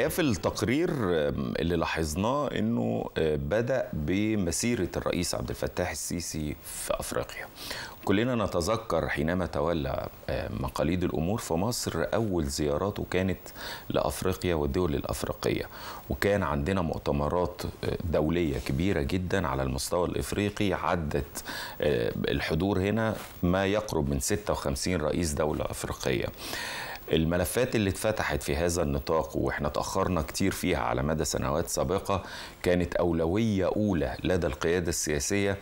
في التقرير اللي لاحظناه انه بدا بمسيره الرئيس عبد الفتاح السيسي في افريقيا كلنا نتذكر حينما تولى مقاليد الامور في مصر اول زياراته كانت لافريقيا والدول الافريقيه وكان عندنا مؤتمرات دوليه كبيره جدا على المستوى الافريقي عدت الحضور هنا ما يقرب من 56 رئيس دوله افريقيه الملفات اللي اتفتحت في هذا النطاق واحنا تاخرنا كتير فيها على مدى سنوات سابقه كانت اولويه اولى لدى القياده السياسيه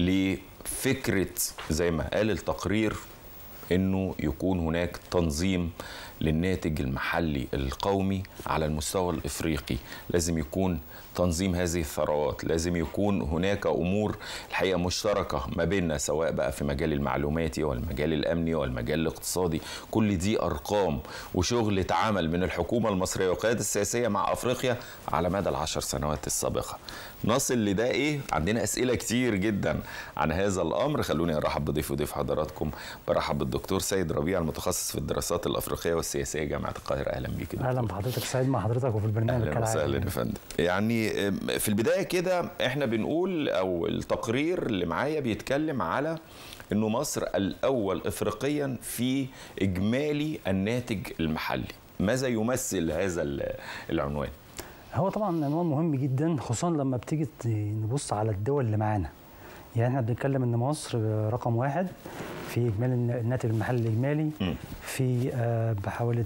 لفكره زي ما قال التقرير انه يكون هناك تنظيم للناتج المحلي القومي على المستوى الافريقي لازم يكون تنظيم هذه الثروات لازم يكون هناك امور الحقيقه مشتركه ما بيننا سواء بقى في مجال المعلوماتي والمجال الامني والمجال الاقتصادي كل دي ارقام وشغل اتعمل من الحكومه المصريه والقياده السياسيه مع افريقيا على مدى العشر سنوات السابقه نصل لده ايه عندنا اسئله كتير جدا عن هذا الامر خلوني ارحب بضيف وضيف حضراتكم برحب بالدكتور سيد ربيع المتخصص في الدراسات الافريقيه والسياسيه جامعه القاهره اهلا بيك دكتور اهلا بحضرتك سعيد مع حضرتك وفي البرنامج اهلا وسهلا يا فندم يعني في البدايه كده احنا بنقول او التقرير اللي معايا بيتكلم على انه مصر الاول افريقيا في اجمالي الناتج المحلي ماذا يمثل هذا العنوان هو طبعا عنوان مهم جدا خصوصا لما بتيجي نبص على الدول اللي معانا يعني احنا بنتكلم ان مصر رقم واحد في اجمالي الناتج المحلي الاجمالي في بحوالي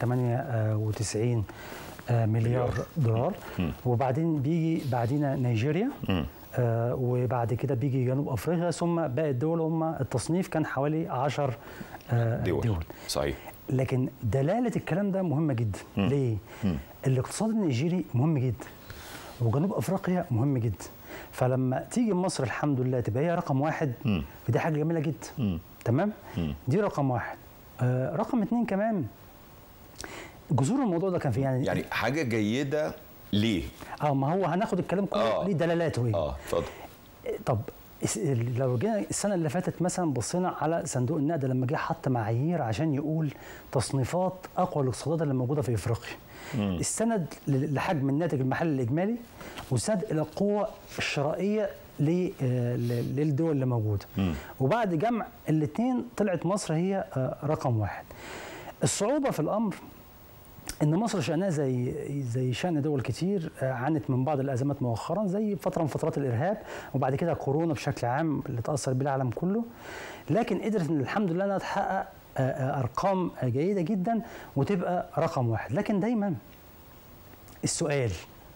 398 مليار دولار وبعدين بيجي بعدينا نيجيريا آه وبعد كده بيجي جنوب افريقيا ثم باقي الدول هم التصنيف كان حوالي 10 آه دول. دول صحيح لكن دلاله الكلام ده مهمه جدا م. ليه؟ م. الاقتصاد النيجيري مهم جدا وجنوب افريقيا مهم جدا فلما تيجي مصر الحمد لله تبقى هي رقم واحد م. فدي حاجه جميله جدا م. تمام؟ م. دي رقم واحد آه رقم اثنين كمان جذور الموضوع ده كان في يعني يعني حاجه جيده ليه؟ اه ما هو هناخد الكلام كله آه. ليه دلالاته ايه؟ اه اتفضل طب لو جينا السنه اللي فاتت مثلا بصينا على صندوق النقد لما جه حط معايير عشان يقول تصنيفات اقوى الاقتصادات اللي موجوده في افريقيا مم. السند لحجم الناتج المحلي الاجمالي والسند الى القوه الشرائيه للدول اللي موجوده مم. وبعد جمع الاثنين طلعت مصر هي رقم واحد الصعوبه في الامر ان مصر شانها زي زي شان دول كتير عانت من بعض الازمات مؤخرا زي فتره من فترات الارهاب وبعد كده كورونا بشكل عام اللي تاثر بيه العالم كله لكن قدرت ان الحمد لله انها تحقق ارقام جيده جدا وتبقى رقم واحد لكن دايما السؤال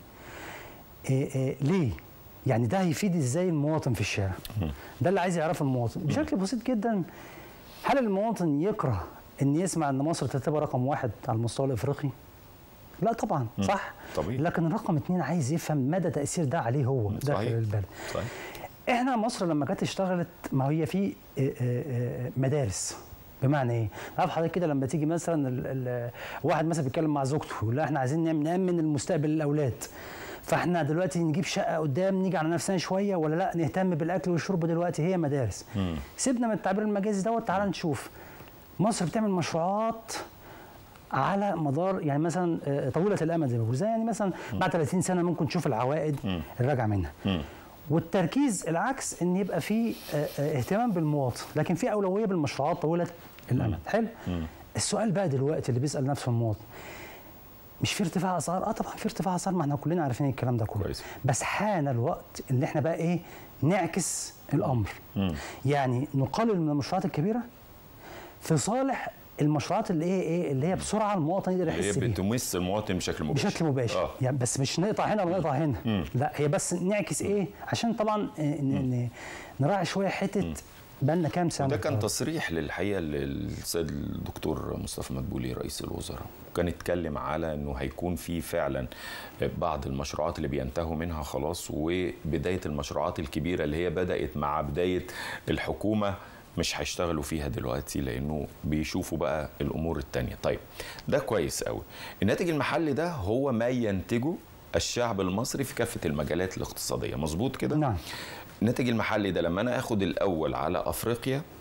ليه يعني ده هيفيد ازاي المواطن في الشارع ده اللي عايز يعرفه المواطن بشكل بسيط جدا هل المواطن يكره ان يسمع ان مصر تبقى رقم واحد على المستوى الافريقي لا طبعا صح طبيعي. لكن رقم اثنين عايز يفهم مدى تاثير ده عليه هو داخل البلد صحيح. احنا مصر لما جت اشتغلت ما هي في مدارس بمعنى ايه؟ عارف حضرتك كده لما تيجي مثلا ال ال واحد مثلا بيتكلم مع زوجته لا احنا عايزين نامن المستقبل للاولاد فاحنا دلوقتي نجيب شقه قدام نيجي على نفسنا شويه ولا لا نهتم بالاكل والشرب دلوقتي هي مدارس م. سيبنا من التعبير المجازي دوت تعال نشوف مصر بتعمل مشروعات على مدار يعني مثلا طويله الامد زي ما بقول زي يعني مثلا م. بعد 30 سنه ممكن تشوف العوائد الراجعه منها م. والتركيز العكس ان يبقى في اهتمام بالمواطن لكن في اولويه بالمشروعات طويله الامد حلو السؤال بقى دلوقتي اللي بيسال نفسه المواطن مش في ارتفاع اسعار اه طبعا في ارتفاع اسعار ما احنا كلنا عارفين الكلام ده كله بس حان الوقت اللي احنا بقى ايه نعكس الامر م. يعني نقلل من المشروعات الكبيره في صالح المشروعات اللي هي ايه اللي هي بسرعه المواطن يقدر يحس بيها بتمس المواطن بشكل مباشر بشكل مباشر آه. يعني بس مش نقطع هنا ولا نقطع هنا مم. لا هي بس نعكس ايه عشان طبعا نراعي شويه حته بقالنا كام سنه ده كان تصريح للحقيقه للسيد الدكتور مصطفى مدبولي رئيس الوزراء كان اتكلم على انه هيكون في فعلا بعض المشروعات اللي بينتهوا منها خلاص وبدايه المشروعات الكبيره اللي هي بدات مع بدايه الحكومه مش هيشتغلوا فيها دلوقتي لانه بيشوفوا بقى الامور التانية طيب ده كويس قوي الناتج المحلي ده هو ما ينتجه الشعب المصري في كافه المجالات الاقتصاديه مظبوط كده نعم الناتج المحلي ده لما انا اخد الاول على افريقيا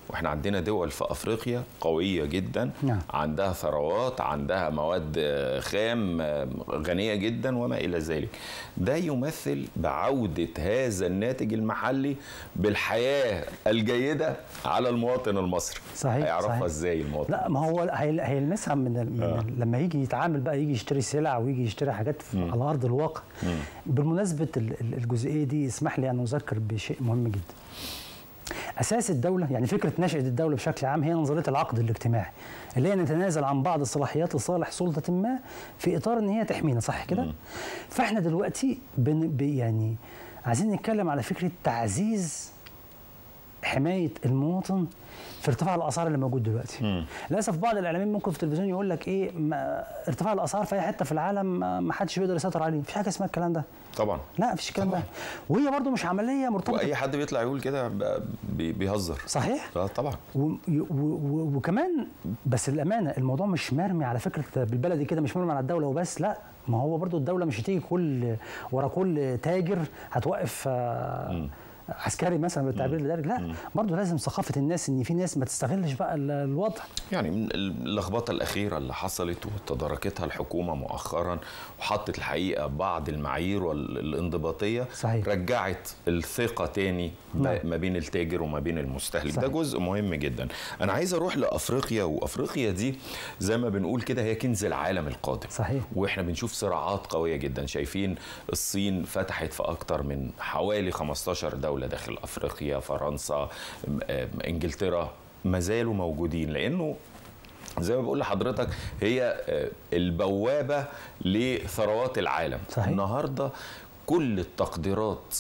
واحنا عندنا دول في افريقيا قويه جدا نعم. عندها ثروات عندها مواد آه، خام آه، غنيه جدا وما الى ذلك ده يمثل بعوده هذا الناتج المحلي بالحياه الجيده على المواطن المصري صحيح، هيعرفها صحيح. ازاي المواطن لا ما هو هي- هيلمسها من, ال- من آه. ال- لما يجي يتعامل بقى يجي يشتري سلع ويجي يشتري حاجات في على ارض الواقع بالمناسبه ال- ال- الجزئيه دي اسمح لي ان اذكر بشيء مهم جدا اساس الدوله يعني فكره نشاه الدوله بشكل عام هي نظريه العقد الاجتماعي اللي هي نتنازل عن بعض الصلاحيات لصالح سلطه ما في اطار ان هي تحمينا صح كده فاحنا دلوقتي بن ب- يعني عايزين نتكلم على فكره تعزيز حمايه المواطن في ارتفاع الاسعار اللي موجود دلوقتي للاسف بعض الاعلاميين ممكن في التلفزيون يقول لك ايه ما ارتفاع الاسعار في اي حته في العالم ما ما حدش بيقدر يسيطر عليه مفيش حاجه اسمها الكلام ده طبعا لا مفيش الكلام ده وهي برضو مش عمليه مرتبطه واي حد بيطلع يقول كده ب- بي- بيهزر صحيح اه طبعا و و و وكمان بس الامانه الموضوع مش مرمي على فكره بالبلدي كده مش مرمي على الدوله وبس لا ما هو برضو الدوله مش هتيجي كل ورا كل تاجر هتوقف آه، عسكري مثلا بالتعبير الدارج لا برضو لازم ثقافه الناس ان في ناس ما تستغلش بقى ال- الوضع يعني من اللخبطه الاخيره اللي حصلت وتداركتها الحكومه مؤخرا وحطت الحقيقه بعض المعايير والانضباطيه صحيح. رجعت الثقه تاني ب- نعم. ما بين التاجر وما بين المستهلك ده صحيح. جزء مهم جدا انا عايز اروح لافريقيا وافريقيا دي زي ما بنقول كده هي كنز العالم القادم صحيح. واحنا بنشوف صراعات قويه جدا شايفين الصين فتحت في اكتر من حوالي 15 دوله داخل افريقيا فرنسا م- آم، انجلترا ما زالوا موجودين لانه زي ما بقول لحضرتك هي آه، البوابه لثروات العالم صحيح. النهارده كل التقديرات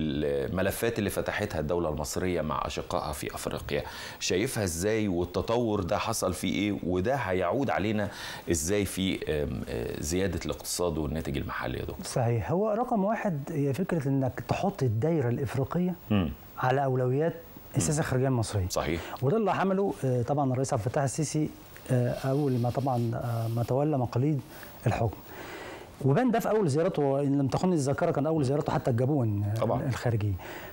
والملفات اللي فتحتها الدولة المصرية مع أشقائها في أفريقيا شايفها إزاي والتطور ده حصل فيه إيه وده هيعود علينا إزاي في آم، آه، زيادة الاقتصاد والناتج المحلي يا دكتور صحيح هو رقم واحد هي فكره انك تحط الدايره الافريقيه مم. على اولويات السياسه الخارجيه المصريه صحيح وده اللي عمله آه، طبعا الرئيس عبد الفتاح السيسي آه، اول ما طبعا آه، ما تولى مقاليد الحكم وبان ده في اول زيارته ان لم تخن الذاكره كان اول زيارته حتى الجابون آه، طبعاً. الخارجيه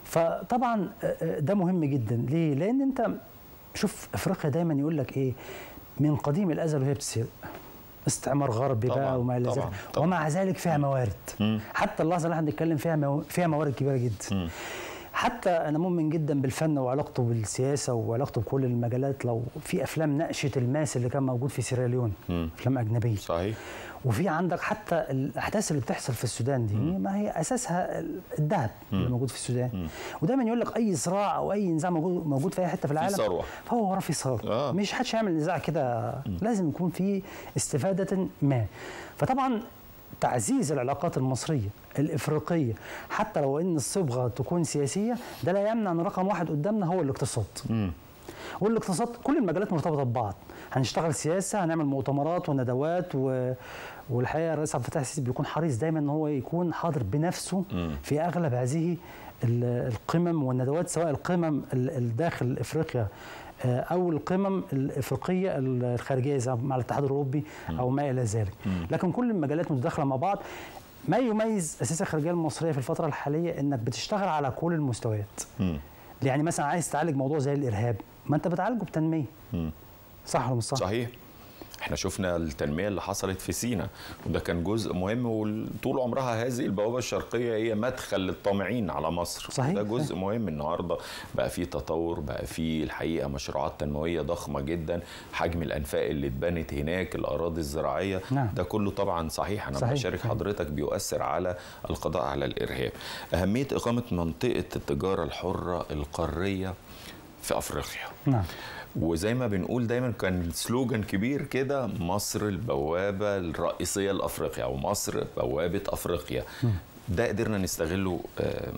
فطبعا آه، آه، ده مهم جدا ليه لان انت شوف افريقيا دايما يقول لك ايه من قديم الازل وهي بتسرق استعمار غربي طبعاً، بقى وما الى ذلك طبعاً، طبعاً. ومع ذلك فيها موارد مم. حتى اللحظه اللي احنا بنتكلم فيها مو... فيها موارد كبيره جدا مم. حتى انا مؤمن جدا بالفن وعلاقته بالسياسه وعلاقته بكل المجالات لو في افلام ناقشت الماس اللي كان موجود في سيراليون مم. افلام اجنبيه صحيح وفي عندك حتى الاحداث اللي بتحصل في السودان دي ما هي اساسها الذهب اللي موجود في السودان ودايما يقول لك اي صراع او اي نزاع موجود موجود في اي حته في العالم ثروة. فهو وراه في ثروه آه. مش حدش هيعمل نزاع كده لازم يكون في استفاده ما فطبعا تعزيز العلاقات المصريه الافريقيه حتى لو ان الصبغه تكون سياسيه ده لا يمنع ان رقم واحد قدامنا هو الاقتصاد مم. والاقتصاد كل المجالات مرتبطه ببعض هنشتغل سياسه هنعمل مؤتمرات وندوات و... والحقيقه الرئيس عبد الفتاح السيسي بيكون حريص دايما ان هو يكون حاضر بنفسه مم. في اغلب هذه ال- القمم والندوات سواء القمم ال- الداخل افريقيا آه، او القمم الافريقيه الخارجيه زي مع الاتحاد الاوروبي او ما الى ذلك لكن كل المجالات متداخله مع بعض ما يميز السياسه الخارجيه المصريه في الفتره الحاليه انك بتشتغل على كل المستويات مم. يعني مثلا عايز تعالج موضوع زي الارهاب ما انت بتعالجه بتنميه مم. صح ولا مش صح؟ صحيح احنا شفنا التنميه اللي حصلت في سينا وده كان جزء مهم وطول عمرها هذه البوابه الشرقيه هي مدخل للطامعين على مصر صحيح، ده جزء مهم النهارده بقى فيه تطور بقى فيه الحقيقه مشروعات تنمويه ضخمه جدا حجم الانفاق اللي اتبنت هناك الاراضي الزراعيه نعم. ده كله طبعا صحيح انا صحيح، بشارك صحيح. حضرتك بيؤثر على القضاء على الارهاب اهميه اقامه منطقه التجاره الحره القاريه في افريقيا نعم وزي ما بنقول دايما كان سلوجان كبير كده مصر البوابة الرئيسية لأفريقيا أو مصر بوابة أفريقيا ده قدرنا نستغله آم،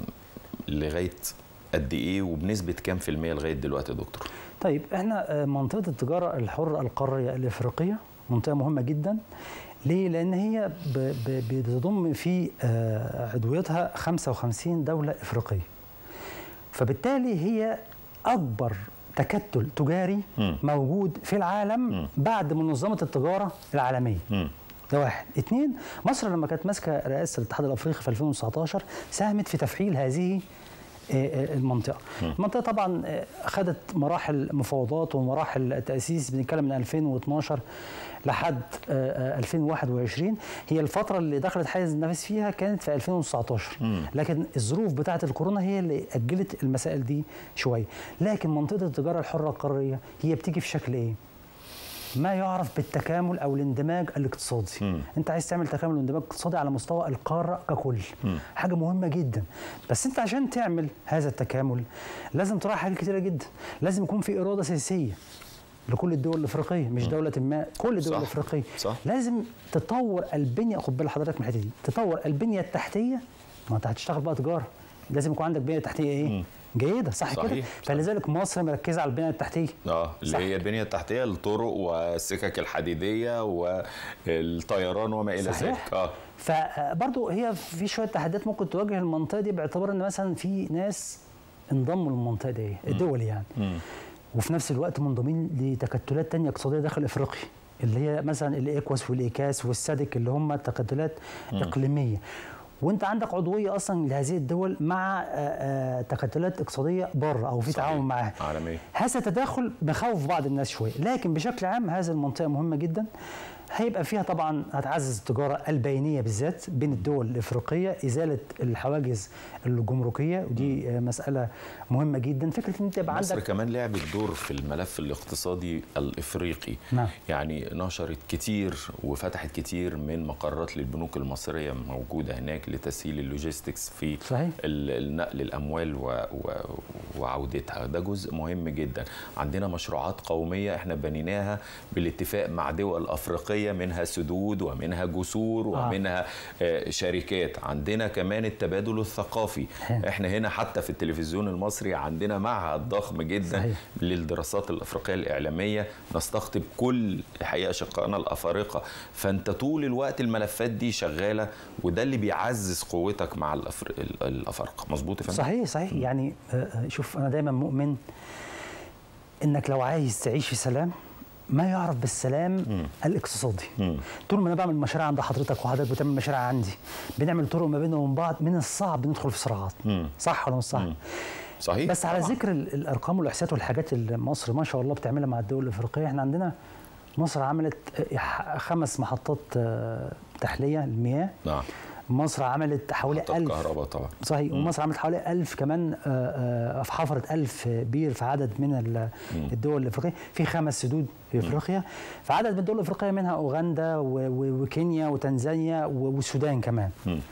لغاية قد إيه وبنسبة كام في المية لغاية دلوقتي يا دكتور؟ طيب احنا آه، منطقه التجاره الحره القاريه الافريقيه منطقه مهمه جدا ليه؟ لان هي ب- ب- بتضم في آه، عضويتها 55 دوله افريقيه فبالتالي هي اكبر تكتل تجاري مم. موجود في العالم بعد منظمه التجاره العالميه مم. ده واحد اتنين مصر لما كانت ماسكه رئاسه الاتحاد الافريقي في 2019 ساهمت في تفعيل هذه المنطقه. المنطقه طبعا خدت مراحل مفاوضات ومراحل تاسيس بنتكلم من 2012 لحد 2021 هي الفتره اللي دخلت حيز النفس فيها كانت في 2019 لكن الظروف بتاعه الكورونا هي اللي اجلت المسائل دي شويه لكن منطقه التجاره الحره القاريه هي بتيجي في شكل ايه ما يعرف بالتكامل او الاندماج الاقتصادي م. انت عايز تعمل تكامل واندماج اقتصادي على مستوى القاره ككل م. حاجه مهمه جدا بس انت عشان تعمل هذا التكامل لازم تراعي حاجات كتيره جدا لازم يكون في اراده سياسيه لكل الدول الافريقيه مش م. دوله ما كل الدول الافريقيه صح. لازم تطور البنيه خد بال حضرتك من الحته دي تطور البنيه التحتيه ما انت هتشتغل بقى تجاره لازم يكون عندك بنيه تحتيه ايه م. جيده صح, صحيح. كده فلذلك مصر مركزه على البنيه التحتيه اه اللي هي البنيه التحتيه الطرق والسكك الحديديه والطيران وما الى ذلك اه فبرضه هي في شويه تحديات ممكن تواجه المنطقه دي باعتبار ان مثلا في ناس انضموا للمنطقه دي الدول يعني م. وفي نفس الوقت منضمين لتكتلات تانية اقتصاديه داخل افريقيا اللي هي مثلا الايكواس والايكاس والسادك اللي هم تكتلات م. اقليميه وانت عندك عضويه اصلا لهذه الدول مع تكتلات اقتصاديه بره او في تعاون معاها عالميا هذا تداخل بخوف بعض الناس شويه لكن بشكل عام هذه المنطقه مهمه جدا هيبقى فيها طبعا هتعزز التجاره البينيه بالذات بين الدول الافريقيه ازاله الحواجز الجمركيه ودي مساله مهمه جدا فكره ان انت يبقى عندك مصر كمان لعبت دور في الملف الاقتصادي الافريقي نعم. يعني نشرت كتير وفتحت كتير من مقرات للبنوك المصريه موجوده هناك لتسهيل اللوجيستكس في صحيح. النقل الاموال و... و... وعودتها ده جزء مهم جدا عندنا مشروعات قوميه احنا بنيناها بالاتفاق مع دول افريقيه منها سدود ومنها جسور ومنها آه. شركات عندنا كمان التبادل الثقافي احنا هنا حتى في التلفزيون المصري عندنا معهد ضخم جدا صحيح. للدراسات الافريقيه الاعلاميه نستقطب كل حقيقه شقائنا الافارقه فانت طول الوقت الملفات دي شغاله وده اللي بيعزز قوتك مع الأفر... الافارقه مظبوط يا فندم صحيح صحيح م. يعني شوف انا دايما مؤمن انك لو عايز تعيش في سلام ما يعرف بالسلام مم. الاقتصادي مم. طول ما انا بعمل مشاريع عند حضرتك وحضرتك بتعمل مشاريع عندي بنعمل طرق ما بيننا وبين بعض من الصعب ندخل في صراعات مم. صح ولا مش صح مم. صحيح بس على طبعاً. ذكر ال- الارقام والاحصاءات والحاجات اللي مصر ما شاء الله بتعملها مع الدول الافريقيه احنا عندنا مصر عملت آه، خمس محطات آه، تحليه للمياه نعم مصر عملت حوالي محطات 1000 كهرباء طبعا صحيح ومصر عملت حوالي 1000 كمان آه، آه، حفرت 1000 بير في عدد من ال- الدول الافريقيه في خمس سدود في افريقيا فعدد من الدول الافريقيه منها اوغندا و- و- وكينيا وتنزانيا و- والسودان كمان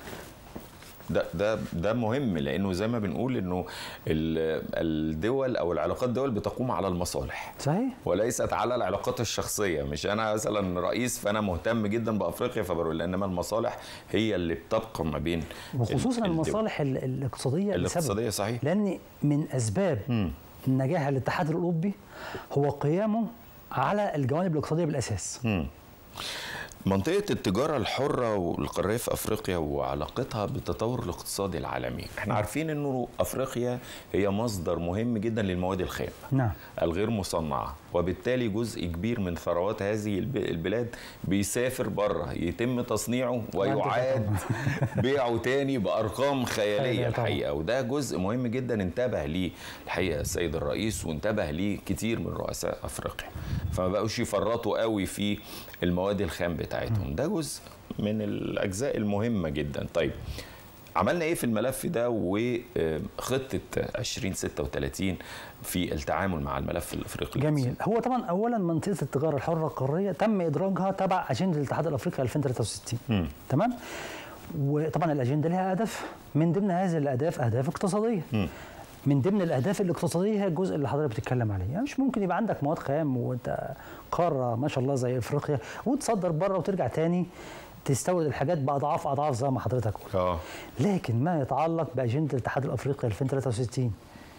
ده ده ده مهم لانه زي ما بنقول انه ال- الدول او العلاقات دول بتقوم على المصالح صحيح وليست على العلاقات الشخصيه مش انا مثلا رئيس فانا مهتم جدا بافريقيا فبروح انما المصالح هي اللي بتبقى ما بين وخصوصا ال- الدول. المصالح ال- الاقتصاديه لسبب. الاقتصاديه صحيح لان من اسباب مم. نجاح الاتحاد الاوروبي هو قيامه على الجوانب الاقتصاديه بالاساس مم. منطقة التجارة الحرة والقارية في أفريقيا وعلاقتها بالتطور الاقتصادي العالمي احنا عارفين أنه أفريقيا هي مصدر مهم جدا للمواد الخام نعم الغير مصنعة وبالتالي جزء كبير من ثروات هذه الب- البلاد بيسافر بره يتم تصنيعه ويعاد بيعه تاني بأرقام خيالية خيالية طبعاً. الحقيقة وده جزء مهم جدا انتبه ليه الحقيقة السيد الرئيس وانتبه ليه كتير من رؤساء أفريقيا فما بقوش يفرطوا قوي في المواد الخام بتاعتهم ده جزء من الأجزاء المهمة جدا طيب عملنا ايه في الملف ده وخطه 2036 في التعامل مع الملف الافريقي جميل هو طبعا اولا منطقه التجاره الحره القاريه تم ادراجها تبع اجنده الاتحاد الافريقي 2063 مم. تمام وطبعا الاجنده لها اهداف من ضمن هذه الاهداف اهداف اقتصاديه مم. من ضمن الاهداف الاقتصاديه هي الجزء اللي حضرتك بتتكلم عليه يعني مش ممكن يبقى عندك مواد خام وانت قاره ما شاء الله زي افريقيا وتصدر بره وترجع تاني تستورد الحاجات باضعاف اضعاف زي ما حضرتك قلت اه لكن ما يتعلق باجنده الاتحاد الافريقي 2063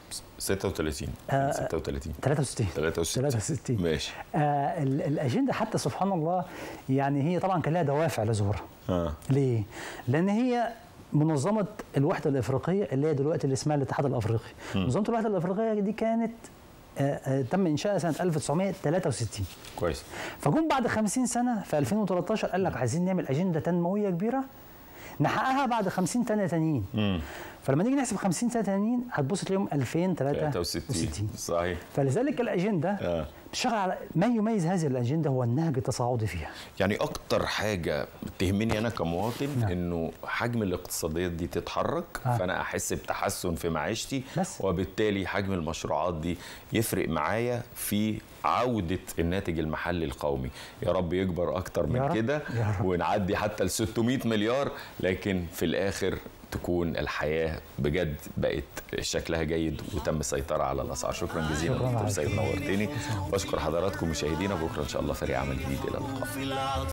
36 آه، 36 63 63 63 ماشي آه ال- الاجنده حتى سبحان الله يعني هي طبعا كان لها دوافع لظهورها اه ليه؟ لان هي منظمه الوحده الافريقيه اللي هي دلوقتي اللي اسمها الاتحاد الافريقي منظمه الوحده الافريقيه دي كانت آه، آه، تم انشائها سنه 1963 كويس فجم بعد 50 سنه في 2013 قال لك عايزين نعمل اجنده تنمويه كبيره نحققها بعد 50 سنه تانيين مم. فلما نيجي نحسب 50 سنه تانيين هتبص تلاقيهم 63 2063 صحيح فلذلك الاجنده آه. بتشتغل على ما يميز هذه الاجنده هو النهج التصاعدي فيها يعني اكتر حاجه تهمني انا كمواطن نعم. انه حجم الاقتصاديات دي تتحرك آه. فانا احس بتحسن في معيشتي بس. وبالتالي حجم المشروعات دي يفرق معايا في عودة الناتج المحلي القومي يا رب يكبر أكتر يا من رب، كده يا رب. ونعدي حتى ل 600 مليار لكن في الآخر تكون الحياة بجد بقت شكلها جيد وتم السيطرة على الأسعار شكرا جزيلا شكراً دكتور عليك. سيد نورتني بشكر حضراتكم مشاهدينا بكرة إن شاء الله فريق عمل جديد إلى اللقاء